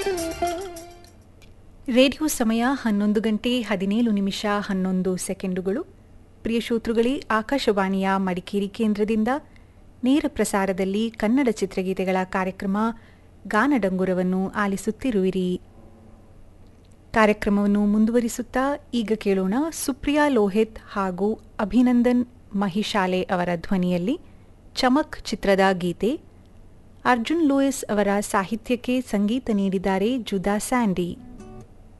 radio ಸಮಯ ಹನ್ನೊಂದು ಗಂಟೆ ಹದಿನೇಳು ನಿಮಿಷ ಹನ್ನೊಂದು ಸೆಕೆಂಡುಗಳು ಪ್ರಿಯ ಶ್ರೋತೃಗಳೇ ಆಕಾಶವಾಣಿಯ ಮಡಿಕೇರಿ ಕೇಂದ್ರದಿಂದ ನೇರ ಪ್ರಸಾರದಲ್ಲಿ ಕನ್ನಡ ಚಿತ್ರಗೀತೆಗಳ ಕಾರ್ಯಕ್ರಮ ಗಾನಡಂಗುರವನ್ನು ಆಲಿಸುತ್ತಿರುವಿರಿ ಕಾರ್ಯಕ್ರಮವನ್ನು ಮುಂದುವರಿಸುತ್ತಾ ಈಗ ಕೇಳೋಣ ಸುಪ್ರಿಯಾ ಲೋಹಿತ್ ಹಾಗೂ ಅಭಿನಂದನ್ ಮಹಿಶಾಲೆ ಅವರ ಧ್ವನಿಯಲ್ಲಿ ಚಮಕ್ ಚಿತ್ರದ ಗೀತೆ ಅರ್ಜುನ್ ಲೂಯಿಸ್ ಅವರ ಸಾಹಿತ್ಯಕ್ಕೆ ಸಂಗೀತ ನೀಡಿದ್ದಾರೆ ಜುದಾ ಸ್ಯಾಂಡಿ